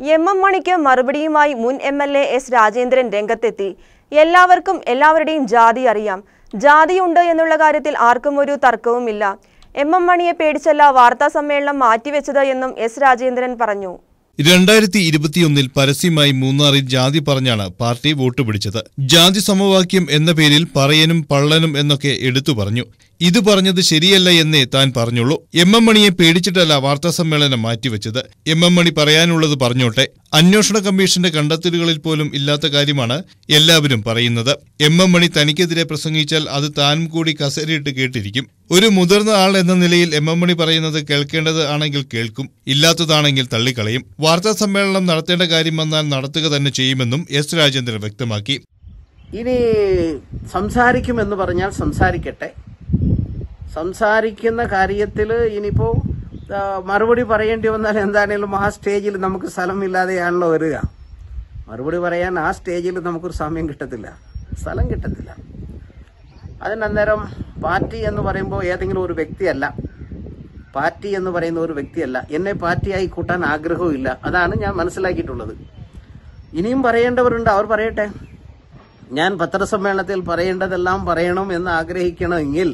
M M മണിക്ക് മറുപടിയുമായി മുൻ M L A S Rajendran രംഗത്തെത്തി എല്ലാവർക്കും എല്ലാവരുടെയും ജാതി അറിയാം ജാതിയുണ്ട് എന്നുള്ള കാര്യത്തിൽ ആർക്കും ഒരു തർക്കവുമില്ല എം എം മണിയെ പേടിച്ചല്ല വാർത്താ സമ്മേളനം മാറ്റിവെച്ചത് എന്നും എസ് രാജേന്ദ്രൻ പറഞ്ഞു രണ്ടായിരത്തി ഇരുപത്തിയൊന്നിൽ പരസ്യമായി മൂന്നാറിൽ ജാതി പറഞ്ഞാണ് പാർട്ടി വോട്ട് പിടിച്ചത് ജാതി സമവാക്യം എന്ന പേരിൽ പറയനും പള്ളനും എന്നൊക്കെ എടുത്തു പറഞ്ഞു ഇത് പറഞ്ഞത് ശരിയല്ല എന്നേ താൻ പറഞ്ഞുള്ളൂ എം എം മണിയെ പേടിച്ചിട്ടല്ല വാർത്താ സമ്മേളനം മാറ്റിവെച്ചത് എം എം മണി പറയാനുള്ളത് പറഞ്ഞോട്ടെ അന്വേഷണ കമ്മീഷന്റെ കണ്ടെത്തലുകളിൽ പോലും ഇല്ലാത്ത കാര്യമാണ് എല്ലാവരും പറയുന്നത് എം എം മണി തനിക്കെതിരെ പ്രസംഗിച്ചാൽ അത് താനും കൂടി കസേരയിട്ട് കേട്ടിരിക്കും ഒരു മുതിർന്ന ആൾ എന്ന നിലയിൽ എം എം മണി പറയുന്നത് കേൾക്കേണ്ടത് ആണെങ്കിൽ കേൾക്കും ഇല്ലാത്തതാണെങ്കിൽ തള്ളിക്കളയും വാർത്താ സമ്മേളനം നടത്തേണ്ട കാര്യം വന്നാൽ നടത്തുക തന്നെ ചെയ്യുമെന്നും എസ് രാജേന്ദ്രൻ വ്യക്തമാക്കി ഇനി സംസാരിക്കുമെന്ന് പറഞ്ഞാൽ സംസാരിക്കട്ടെ സംസാരിക്കുന്ന കാര്യത്തിൽ ഇനിയിപ്പോ ആ, മറുപടി പറയേണ്ടി വന്നാൽ എന്താണേലും ആ സ്റ്റേജിൽ നമുക്ക് സ്ഥലമില്ലാതെയാണല്ലോ വരിക മറുപടി പറയാൻ ആ സ്റ്റേജിൽ നമുക്കൊരു സമയം കിട്ടത്തില്ല സ്ഥലം കിട്ടത്തില്ല അതിനന്നേരം പാർട്ടി എന്ന് പറയുമ്പോൾ ഏതെങ്കിലും ഒരു വ്യക്തിയല്ല പാർട്ടി എന്ന് പറയുന്ന ഒരു വ്യക്തിയല്ല എന്നെ പാർട്ടിയായി കൂട്ടാൻ ആഗ്രഹവും ഇല്ല അതാണ് ഞാൻ മനസ്സിലാക്കിയിട്ടുള്ളത് ഇനിയും പറയേണ്ടവരുണ്ട് അവർ പറയട്ടെ ഞാൻ പത്രസമ്മേളനത്തിൽ പറയേണ്ടതെല്ലാം പറയണം എന്ന് ആഗ്രഹിക്കണമെങ്കിൽ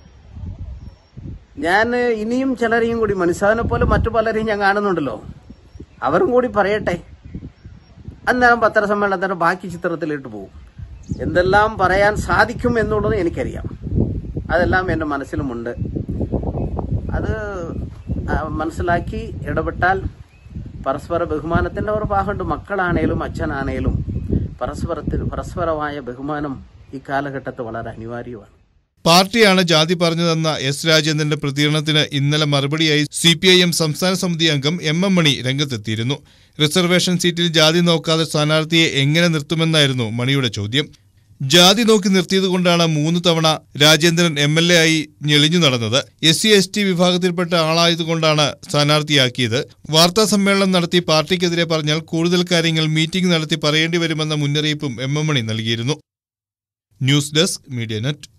ഞാൻ ഇനിയും ചിലരെയും കൂടി മനുഷ്യനെ പോലെ മറ്റു പലരെയും ഞാൻ കാണുന്നുണ്ടല്ലോ അവരും കൂടി പറയട്ടെ അന്നേരം പത്രസമ്മേളനത്തിന്റെ ബാക്കി ചിത്രത്തിലിട്ട് പോകും എന്തെല്ലാം പറയാൻ സാധിക്കും എന്നുള്ളത് എനിക്കറിയാം അതെല്ലാം എൻ്റെ മനസ്സിലുമുണ്ട് അത് ആ, മനസ്സിലാക്കി ഇടപെട്ടാൽ പരസ്പര ബഹുമാനത്തിന്റെ ഒരു ഭാഗമുണ്ട് മക്കളാണേലും അച്ഛനാണേലും പരസ്പരത്തിൽ പരസ്പരമായ ബഹുമാനം ഈ കാലഘട്ടത്തിൽ വളരെ അനിവാര്യമാണ് പാർട്ടിയാണ് ജാതി പറഞ്ഞതെന്ന എസ് രാജേന്ദ്രന്റെ പ്രതികരണത്തിന് ഇന്നലെ മറുപടിയായി സി പി ഐ എം സംസ്ഥാന സമിതി അംഗം എം എം മണി രംഗത്തെത്തിയിരുന്നു റിസർവേഷൻ സീറ്റിൽ ജാതി നോക്കാതെ സ്ഥാനാർത്ഥിയെ എങ്ങനെ നിർത്തുമെന്നായിരുന്നു മണിയുടെ ചോദ്യം ജാതി നോക്കി നിർത്തിയതുകൊണ്ടാണ് മൂന്ന് തവണ രാജേന്ദ്രൻ എം എൽ എ ആയി ഞെളിഞ്ഞു നടന്നത് എസ് സി എസ് ടി വിഭാഗത്തിൽപ്പെട്ട ആളായതുകൊണ്ടാണ് സ്ഥാനാർത്ഥിയാക്കിയത് വാർത്താ സമ്മേളനം നടത്തി പാർട്ടിക്കെതിരെ പറഞ്ഞാൽ കൂടുതൽ കാര്യങ്ങൾ മീറ്റിംഗ് നടത്തി പറയേണ്ടി വരുമെന്ന മുന്നറിയിപ്പും എം എം മണി നൽകിയിരുന്നു ന്യൂസ് ഡെസ്ക് മീഡിയ നെറ്റ്